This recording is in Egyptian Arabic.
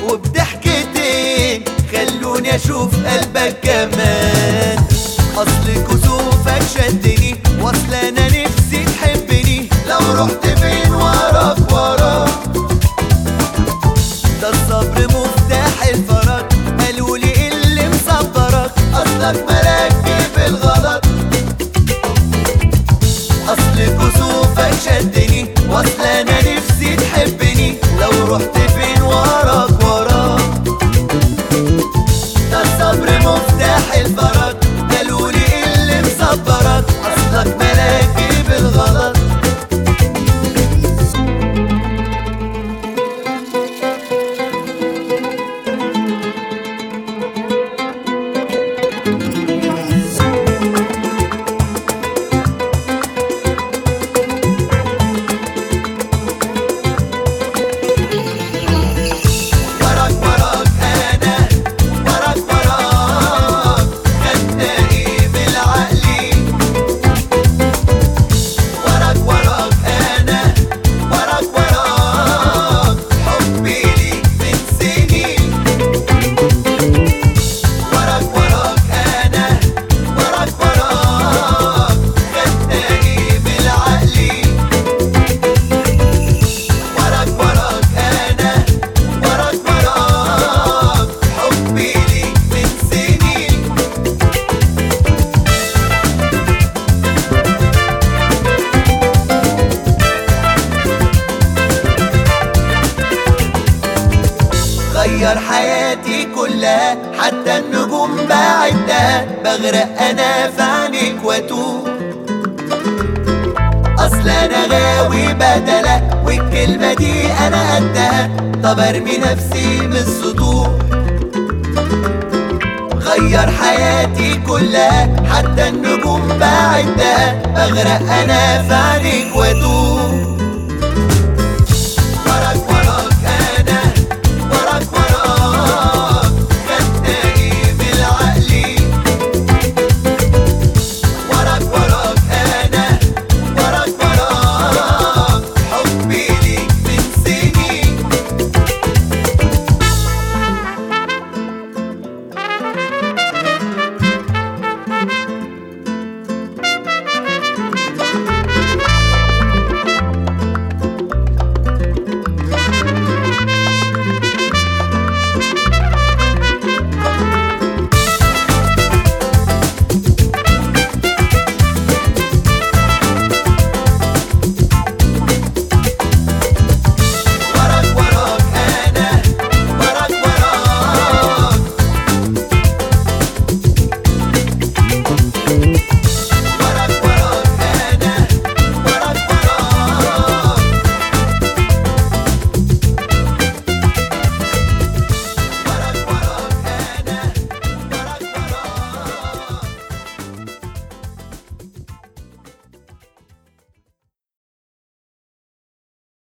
وبضحكتين خلوني اشوف قلبك كمان اصل كسوفك شدني واصل انا نفسي تحبني لو رحت فين وراك وراك ده الصبر مفتاح الفرج قالوا لي إيه اللي مصبرك اصلك مراكب في الغلط اصل كسوفك شدني واصل انا نفسي تحبني لو رحت فين وراك وراك ده الصبر مفتاح الفرج قالوا لي إيه اللي مصبرك اصلك مراكب الغلط وراك وراك انا وراك وراك خدناقي بالعقلي وراك وراك انا وراك وراك حبي ليك من سنين وراك وراك انا وراك وراك خدناقي بالعقلي وراك وراك انا وراك وراك حبي ليك من سنين غير حياتي كلها حتى النجوم بعدها بغرق انا في عينيك واتوب اصل انا غاوي بدلة والكلمة دي انا قدها طب ارمي نفسي من السطوح غير حياتي كلها حتى النجوم بعدها بغرق انا في عينيك واتوب